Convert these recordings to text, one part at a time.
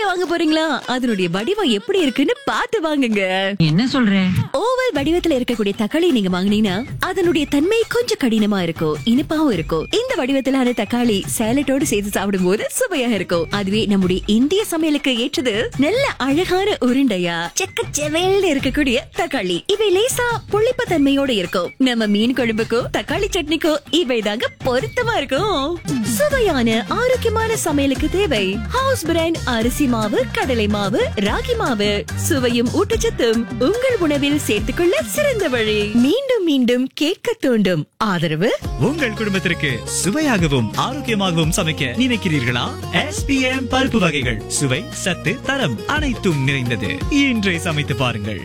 வாங்க போறீங்களா அதனுடைய வடிவம் எப்படி இருக்குன்னு பார்த்து வாங்குங்க என்ன சொல்ற ஓவல் வடிவத்துல இருக்கக்கூடிய தக்காளி நீங்க வாங்குனீங்கன்னா அதனுடைய தன்மை கொஞ்சம் கடினமா இருக்கும் இனிப்பாவும் இருக்கும் இந்த வடிவத்திலான தக்காளி சேலட்டோடு சேர்த்து சாப்பிடும்போது சுவையாக இருக்கும் அதுவே நம்முடைய இந்திய சமையலுக்கு ஏற்றது நல்ல அழகான உருண்டையா செக்க செவேல்னு இருக்கக்கூடிய தக்காளி இவை லேசா புளிப்பு தன்மையோட இருக்கும் நம்ம மீன் குழம்புக்கும் தக்காளி சட்னிக்கும் இவை தாங்க பொருத்தமா இருக்கும் சுவையான ஆரோக்கியமான சமையலுக்கு தேவை ஹவுஸ் பிராண்ட் அரிசி மாவு கடலை மாவு ராகி மாவு சுவையும் ஊட்டச்சத்தும் உங்கள் உணவில் சேர்த்துக்கொள்ள சிறந்த வழி மீண்டும் மீண்டும் கேட்க தூண்டும் ஆதரவு உங்கள் குடும்பத்திற்கு சுவையாகவும் ஆரோக்கியமாகவும் சமைக்க நினைக்கிறீர்களா எஸ்பிஎம் பருப்பு வகைகள் சுவை சத்து தரம் அனைத்தும் நிறைந்தது இன்றே சமைத்து பாருங்கள்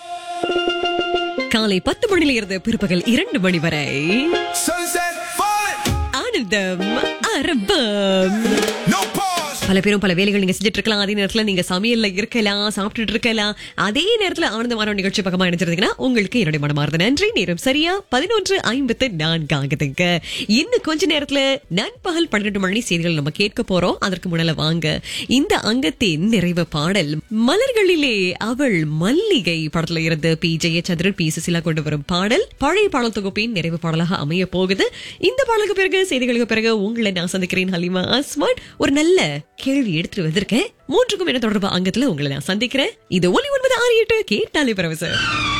காலை பத்து மணியில இருந்து பிற்பகல் இரண்டு மணி வரை Sunset falling, ஆனந்தம் அரபம் no pause. பல பேரும் பல வேலைகள் நீங்க செஞ்சுட்டு இருக்கலாம் அதே நேரத்துல நீங்க சமையல்ல இருக்கலாம் சாப்பிட்டுட்டு இருக்கலாம் அதே நேரத்துல ஆனந்தமான நிகழ்ச்சி பக்கமா நினைச்சிருந்தீங்கன்னா உங்களுக்கு என்னுடைய மனமார்ந்த நன்றி நேரம் சரியா பதினொன்று ஐம்பத்து நான்கு ஆகுதுங்க இன்னும் கொஞ்ச நேரத்துல நண்பகல் பன்னிரண்டு மணி செய்திகள் நம்ம கேட்க போறோம் அதற்கு முன்னால வாங்க இந்த அங்கத்தின் நிறைவு பாடல் மலர்களிலே அவள் மல்லிகை படத்துல இருந்து பி ஜெயச்சந்திரன் பி சுசிலா கொண்டு வரும் பாடல் பழைய பாடல் தொகுப்பின் நிறைவு பாடலாக அமைய போகுது இந்த பாடலுக்கு பிறகு செய்திகளுக்கு பிறகு உங்களை நான் சந்திக்கிறேன் ஹலிமா அஸ்மான் ஒரு நல்ல கேள்வி எடுத்துட்டு வந்திருக்கேன் மூன்றுக்கும் என்ன தொடர்பு அங்கத்துல உங்களை நான் சந்திக்கிறேன் இது ஒலி ஒன்பது ஆறு எட்டு கேட்டாலே பரவசம்